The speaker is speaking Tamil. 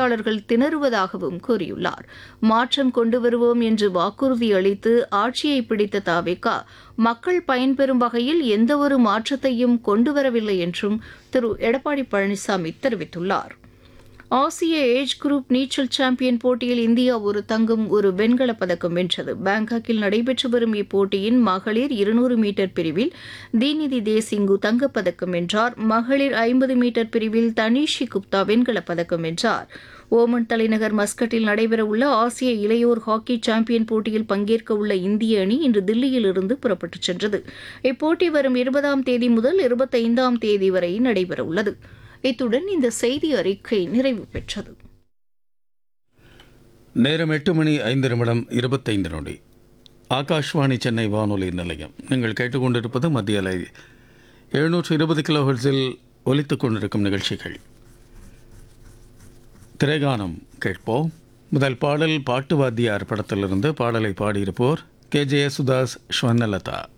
பார்வையாளர்கள் திணறுவதாகவும் கூறியுள்ளார் மாற்றம் கொண்டு வருவோம் என்று வாக்குறுதி அளித்து ஆட்சியை பிடித்த தாவேகா மக்கள் பயன்பெறும் வகையில் எந்தவொரு மாற்றத்தையும் கொண்டுவரவில்லை என்றும் திரு எடப்பாடி பழனிசாமி தெரிவித்துள்ளார் ஆசிய ஏஜ் குரூப் நீச்சல் சாம்பியன் போட்டியில் இந்தியா ஒரு தங்கம் ஒரு வெண்கலப் பதக்கம் வென்றது பாங்காக்கில் நடைபெற்று வரும் இப்போட்டியின் மகளிர் இருநூறு மீட்டர் பிரிவில் தீனிதி தேசிங்கு தங்கப்பதக்கம் வென்றார் மகளிர் ஐம்பது மீட்டர் பிரிவில் தனிஷி குப்தா வெண்கலப் பதக்கம் வென்றார் ஓமன் தலைநகர் மஸ்கட்டில் நடைபெறவுள்ள ஆசிய இளையோர் ஹாக்கி சாம்பியன் போட்டியில் பங்கேற்க உள்ள இந்திய அணி இன்று தில்லியில் இருந்து புறப்பட்டுச் சென்றது இப்போட்டி வரும் இருபதாம் தேதி முதல் இருபத்தைந்தாம் தேதி வரை நடைபெறவுள்ளது இத்துடன் இந்த செய்தி அறிக்கை நிறைவு பெற்றது நேரம் எட்டு மணி ஐந்து நிமிடம் இருபத்தைந்து நொடி ஆகாஷ்வாணி சென்னை வானொலி நிலையம் நீங்கள் கேட்டுக்கொண்டிருப்பது மத்திய அலை எழுநூற்று இருபது கிலோஹெர்ட்ஸில் ஒலித்துக் கொண்டிருக்கும் நிகழ்ச்சிகள் திரைகானம் கேட்போம் முதல் பாடல் பாட்டு வாத்தியார் படத்திலிருந்து பாடலை பாடியிருப்போர் கே ஜே யேசுதாஸ் ஸ்வர்ணலதா